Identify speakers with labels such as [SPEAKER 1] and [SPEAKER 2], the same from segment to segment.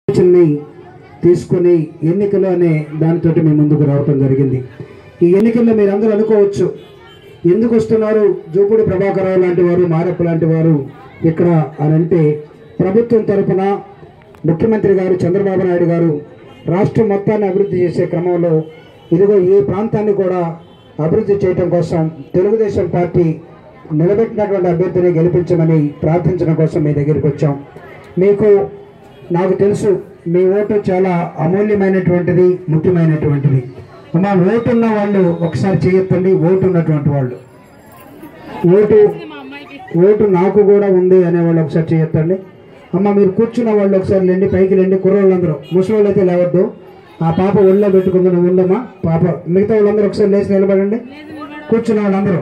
[SPEAKER 1] ఆలోచనని తీసుకొని ఎన్నికలు అనే దానితో మీ ముందుకు రావటం జరిగింది ఈ ఎన్నికల్లో మీరు అందరూ అనుకోవచ్చు ఎందుకు వస్తున్నారు జూపూడి ప్రభాకరరావు లాంటి వారు మారప్ప లాంటి వారు ఇక్కడ అని అంటే ప్రభుత్వం తరపున ముఖ్యమంత్రి గారు చంద్రబాబు నాయుడు గారు రాష్ట్రం మొత్తాన్ని అభివృద్ధి చేసే క్రమంలో ఇదిగో ఈ ప్రాంతాన్ని కూడా అభివృద్ధి చేయడం కోసం తెలుగుదేశం పార్టీ నిలబెట్టినటువంటి అభ్యర్థిని గెలిపించమని ప్రార్థించడం కోసం మీ దగ్గరికి వచ్చాం మీకు నాకు తెలుసు మీ ఓటు చాలా అమూల్యమైనటువంటిది ముఖ్యమైనటువంటిది అమ్మా ఓటు ఉన్న వాళ్ళు ఒకసారి చేయొద్దండి ఓటు ఉన్నటువంటి వాళ్ళు ఓటు ఓటు నాకు కూడా ఉంది అనే వాళ్ళు ఒకసారి చేయొద్దండి అమ్మ మీరు కూర్చున్న వాళ్ళు ఒకసారి లేండి పైకి లేండి కుర్రోళ్ళందరూ ముసలోళ్ళు అయితే లేవద్దు ఆ పాప ఒళ్ళో పెట్టుకుంది నువ్వు ఉండమ్మా పాప మిగతా వాళ్ళందరూ ఒకసారి లేచి నిలబడండి కూర్చున్న వాళ్ళందరూ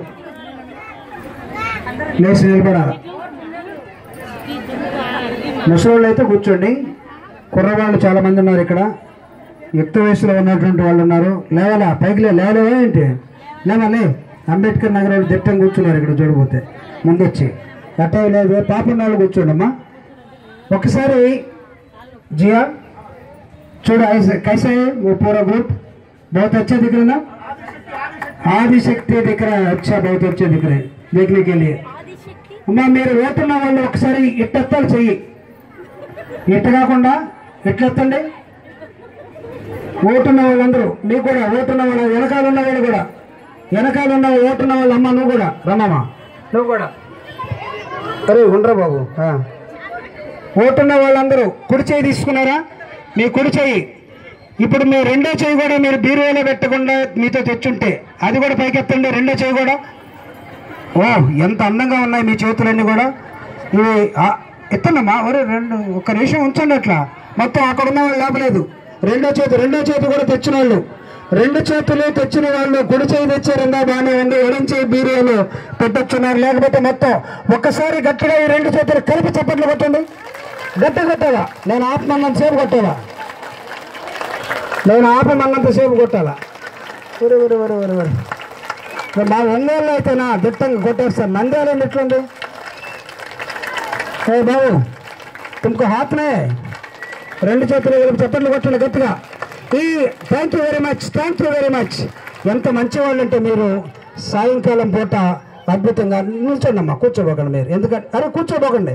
[SPEAKER 1] లేచి నిలబడాలి ముసలోళ్ళు అయితే కూర్చోండి కుర్రవాళ్ళు చాలా మంది ఉన్నారు ఇక్కడ యుక్త వయసులో ఉన్నటువంటి వాళ్ళు ఉన్నారు లేవాలా పైకి లే లేవలేవా ఏంటి లేవాలి అంబేద్కర్ నగర్ దిట్టం కూర్చున్నారు ఇక్కడ చూడబోతే ముందొచ్చి అట్టే లేదు పాప ఉన్న వాళ్ళు కూర్చోండి అమ్మా ఒకసారి జియా చూడు ऐसे- कैसे है वो पूरा ग्रुप बहुत अच्छा दिख रहा है ना ఆదిశక్తి दिख रहा है अच्छा बहुत अच्छे दिख रहे हैं देखने के लिए అమ్మా మీరు ఓటున్న వాళ్ళు ఒకసారి ఇట్టెత్తాలి చెయ్యి ఇట్ట కాకుండా ఎట్లెత్తండి ఓటున్న వాళ్ళందరూ మీకు కూడా ఓటున్న వాళ్ళ వెనకాల ఉన్న వాళ్ళు కూడా వెనకాల ఉన్న ఓటున్న వాళ్ళు అమ్మ నువ్వు కూడా రమ్మమ్మా నువ్వు కూడా అరే ఉండరా బాబు ఆ. ఓటున్న వాళ్ళందరూ కుడి చేయి తీసుకున్నారా మీ కుడి చేయి ఇప్పుడు మీ రెండో చేయి కూడా మీరు బీరువాలో పెట్టకుండా మీతో తెచ్చుంటే అది కూడా పైకెత్తండి రెండో చేయి కూడా ఓ ఎంత అందంగా ఉన్నాయి మీ చేతులన్నీ కూడా ఇవి ఆ, ఎత్తనమ్మా ఒరే రెండు ఒక్క నిమిషం ఉంచండి అట్లా మొత్తం అక్కడ ఉన్న వాళ్ళు లేపలేదు రెండో చేతి రెండో చేతి కూడా తెచ్చిన వాళ్ళు రెండు చేతులు తెచ్చిన వాళ్ళు కుడి చేయి తెచ్చారందా బాగానే ఉంది ఎడం చేయి బీరువాలో పెట్టొచ్చున్నారు లేకపోతే మొత్తం ఒక్కసారి గట్టిగా ఈ రెండు చేతులు కలిపి చప్పట్లు కొట్టండి గట్టి కొట్టాలా నేను ఆపమన్నంత సేపు కొట్టాలా నేను ఆపమన్నంత సేపు కొట్టాలా ఒరే ఒరే ఒరే ఒరే ఒరే మరి మా ఒంగోలు అయితేనా దిట్టంగా కొట్టారు సార్ నంద్యాల ఎట్లుంది ఏ బాబు తుమ్కు హాత్నే రెండు చేతులు కలిపి చప్పట్లు కొట్టండి గట్టిగా ఈ thank you very much thank you very much ఎంత మంచి వాళ్ళు అంటే మీరు సాయంకాలం పూట అద్భుతంగా నిల్చోండి అమ్మా కూర్చోబోకండి మీరు ఎందుకంటే అరే కూర్చోబోకండి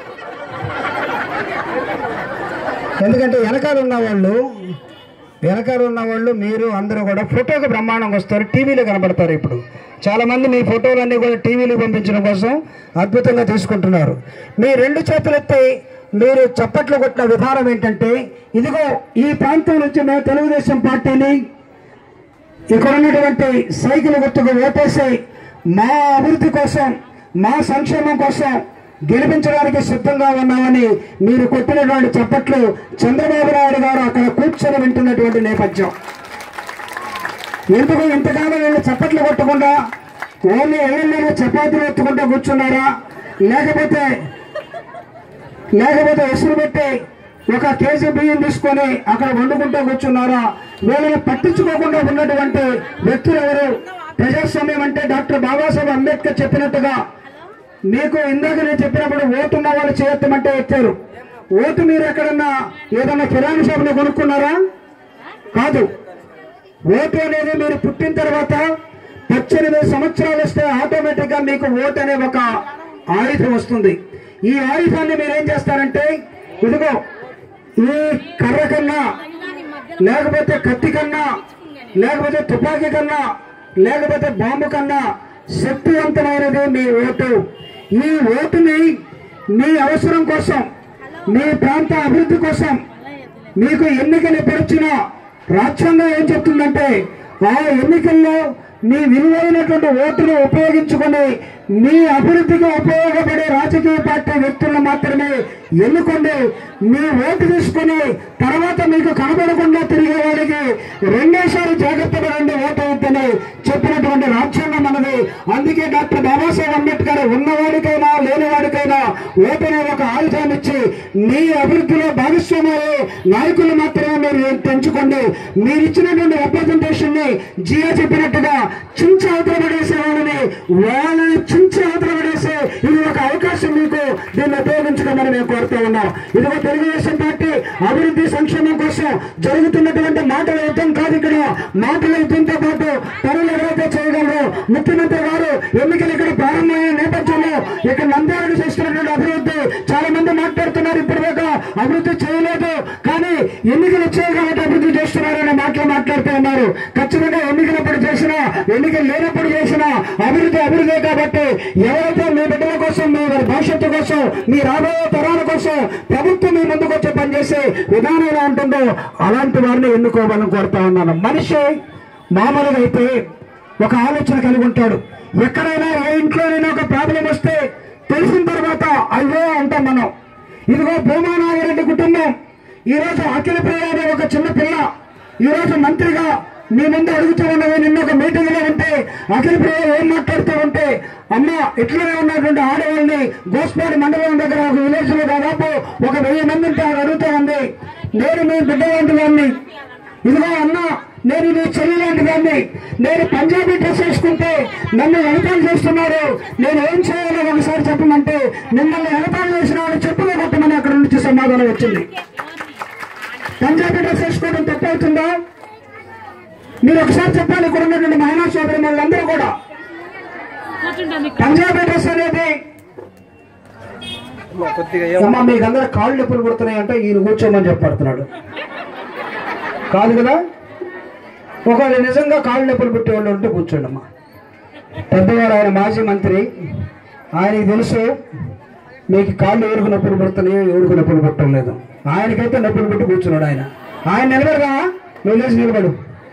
[SPEAKER 1] ఎందుకంటే వెనకాల ఉన్న వాళ్ళు వెనకాల ఉన్న వాళ్ళు మీరు అందరూ కూడా ఫోటోకి బ్రహ్మాండంగా వస్తారు టీవీలో కనబడతారు ఇప్పుడు చాలా మంది మీ ఫోటోలన్నీ కూడా టీవీలో పంపించడం కోసం అద్భుతంగా తీసుకుంటున్నారు మీ రెండు చేతులు ఎత్తి మీరు చప్పట్లు కొట్టిన విధానం ఏంటంటే ఇదిగో ఈ ప్రాంతం నుంచి మేము తెలుగుదేశం పార్టీని ఇక్కడ ఉన్నటువంటి సైకిల్ గుర్తుకు ఓటేసి మా అభివృద్ధి కోసం మా సంక్షేమం కోసం గెలిపించడానికి సిద్ధంగా ఉన్నామని మీరు కొట్టినటువంటి చప్పట్లు చంద్రబాబు నాయుడు గారు అక్కడ కూర్చొని వింటున్నటువంటి నేపథ్యం ఎందుకు ఇంతకాలం వీళ్ళు చప్పట్లు కొట్టకుండా ఓన్లీ ఎమ్మెల్యేలు చపాతీలు ఎత్తుకుంటూ కూర్చున్నారా లేకపోతే లేకపోతే ఎసురు పెట్టి ఒక కేజీ బియ్యం తీసుకొని అక్కడ వండుకుంటూ కూర్చున్నారా వీళ్ళని పట్టించుకోకుండా ఉన్నటువంటి వ్యక్తులు ఎవరు ప్రజాస్వామ్యం అంటే డాక్టర్ బాబాసాహెబ్ అంబేద్కర్ చెప్పినట్టుగా మీకు ఇందాక నేను చెప్పినప్పుడు ఓటు ఉన్న వాళ్ళు చేయొత్తమంటే ఎత్తారు ఓటు మీరు ఎక్కడన్నా ఏదన్నా కిరాణా షాపులో కొనుక్కున్నారా కాదు ఓటు అనేది మీరు పుట్టిన తర్వాత పద్దెనిమిది సంవత్సరాలు వస్తే ఆటోమేటిక్ గా మీకు ఓటు అనే ఒక ఆయుధం వస్తుంది ఈ ఆయుధాన్ని మీరు ఏం చేస్తారంటే ఇదిగో ఈ కర్ర కన్నా లేకపోతే కత్తి కన్నా లేకపోతే తుపాకీ కన్నా లేకపోతే బాంబు కన్నా శక్తివంతమైనది మీ ఓటు ఈ ఓటుని మీ అవసరం కోసం మీ ప్రాంత అభివృద్ధి కోసం మీకు ఎన్నికలు ఎప్పుడు వచ్చినా రాజ్యాంగం ఏం చెప్తుందంటే ఆ ఎన్నికల్లో మీ విలువైనటువంటి ఓటును ఉపయోగించుకొని మీ అభివృద్ధికి ఉపయోగపడే రాజకీయ పార్టీ వ్యక్తులను మాత్రమే ఎన్నుకోండి మీ ఓటు తీసుకుని తర్వాత మీకు కనబడకుండా తిరిగే వాడికి రెండోసారి జాగ్రత్త పడండి ఓటు వేయద్దని చెప్పినటువంటి రాజ్యాంగం అన్నది అందుకే డాక్టర్ బాబాసాహెబ్ అంబేద్కర్ ఉన్నవాడికైనా లేనివాడికైనా ఓటుని ఒక ఆయుధాన్ని ఇచ్చి మీ అభివృద్ధిలో భాగస్వామ్యాలు నాయకులు మాత్రమే మీరు పెంచుకోండి మీరు ఇచ్చినటువంటి రిప్రజెంటేషన్ ని జియా చెప్పినట్టుగా చించ అవతల పడేసే వాళ్ళని వాళ్ళని చించి అవతల పడేసే ఇది ఒక అవకాశం మీకు దీన్ని ఉపయోగించుకోమని మేము కోరుతూ ఉన్నాం ఇదిగో తెలుగుదేశం పార్టీ అభివృద్ధి సంక్షేమం కోసం జరుగుతున్నటువంటి మాటల యుద్ధం కాదు ఇక్కడ మాటల యుద్ధంతో పాటు పనులు ఎవరైతే చేయగలరో ముఖ్యమంత్రి గారు ఎన్నికలు ఇక్కడ ప్రారంభమైన నేపథ్యంలో ఇక్కడ నంద్యాలకు చేస్తున్నటువంటి అభివృద్ధి చాలా మంది మాట్లాడుతున్నారు ఇప్పటిదాకా అభివృద్ధి చేయలేదు కానీ ఎన్నికలు వచ్చాయి కాబట్టి అభివృద్ధి చేస్తున్నారనే మాటలు మాట్లాడుతూ ఉన్నారు ఖచ్చితంగా ఎన్నికలప్పుడు చేసినా ఎన్నికలు లేనప్పుడు చేసినా అభివృద్ధి అభివృద్ధి కాబట్టి ఎవరైతే మీ బిడ్డల కోసం మీ వారి భవిష్యత్తు కోసం మీ రాబోయే తరాల కోసం ప్రభుత్వం మీ ముందుకు వచ్చి పనిచేసే విధానం ఎలా ఉంటుందో అలాంటి వారిని ఎన్నుకోవాలని కోరుతా ఉన్నాను మనిషి మామూలుగా అయితే ఒక ఆలోచన కలిగి ఉంటాడు ఎక్కడైనా ఏ ఇంట్లోనైనా ఒక ప్రాబ్లం వస్తే తెలిసిన తర్వాత అయ్యో అంటాం మనం ఇదిగో భూమానాగిరెడ్డి కుటుంబం ఈ రోజు అఖిల ప్రియ అనే ఒక చిన్న పిల్ల ఈ రోజు మంత్రిగా మీ ముందు అడుగుతూ ఉన్నది నిన్న ఒక మీటింగ్ లో ఉంటే అఖిల ప్రియ ఏం మాట్లాడుతూ ఉంటే అమ్మ ఇట్లనే ఉన్నటువంటి ఆడవాళ్ళని గోస్పాడి మండలం దగ్గర ఒక విలేజ్ లో దాదాపు ఒక వెయ్యి మంది ఉంటే ఆవిడ అడుగుతూ ఉంది నేను మీ బిడ్డ లాంటి వాడిని ఇదిగో అన్న నేను నీ చెల్లి లాంటి దాన్ని నేను పంజాబీ డ్రెస్ వేసుకుంటే నన్ను ఎగతాలు చేస్తున్నారు నేను ఏం చేయాలో ఒకసారి చెప్పమంటే మిమ్మల్ని ఎగతాలు చేసిన వాళ్ళు చెప్పులు కొట్టమని అక్కడ నుంచి సమాధానం వచ్చింది పంజాబీ డ్రెస్ వేసుకోవడం తప్పవుతుందా మీరు ఒకసారి చెప్పాలి ఇక్కడ ఉన్నటువంటి మహిళా సోదరి వాళ్ళందరూ కూడా పంజాబీ డ్రెస్ అనేది అమ్మా మీకు అందరూ కాళ్ళు నొప్పులు పుడుతున్నాయి అంటే ఈయన కూర్చోమని చెప్పడుతున్నాడు కాదు కదా ఒకవేళ నిజంగా కాళ్ళు నొప్పులు పుట్టేవాళ్ళు ఉంటే కూర్చోండి అమ్మా పెద్దవారు ఆయన మాజీ మంత్రి ఆయనకి తెలుసు మీకు కాళ్ళు ఎవరికి నొప్పులు పుడుతున్నాయో ఎవరికి నొప్పులు పుట్టడం లేదు ఆయనకైతే నొప్పులు పుట్టి కూర్చున్నాడు ఆయన ఆయన నిలబడగా నువ్వు లేచి నిలబడు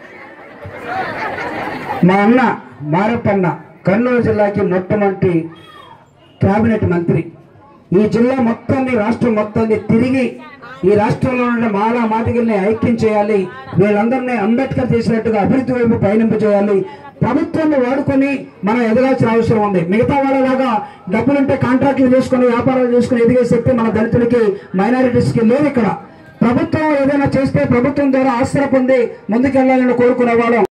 [SPEAKER 1] మా అన్న మారప్పన్న కర్నూలు జిల్లాకి మొట్టమొదటి కేబినెట్ మంత్రి ఈ జిల్లా మొత్తాన్ని రాష్ట్రం మొత్తాన్ని తిరిగి ఈ రాష్ట్రంలో ఉన్న మాలా మాదిగల్ని ఐక్యం చేయాలి వీళ్ళందరినీ అంబేద్కర్ చేసినట్టుగా అభివృద్ధి వైపు పయనింపు చేయాలి ప్రభుత్వాన్ని వాడుకొని మనం ఎదగాల్సిన అవసరం ఉంది మిగతా వాళ్ళలాగా డబ్బులుంటే కాంట్రాక్టులు చేసుకుని వ్యాపారాలు చేసుకుని ఎదిగే శక్తి మన దళితులకి మైనారిటీస్కి లేదు ఇక్కడ ప్రభుత్వం ఏదైనా చేస్తే ప్రభుత్వం ద్వారా ఆశ్రయ పొంది ముందుకెళ్లాలని కోరుకునే వాళ్ళం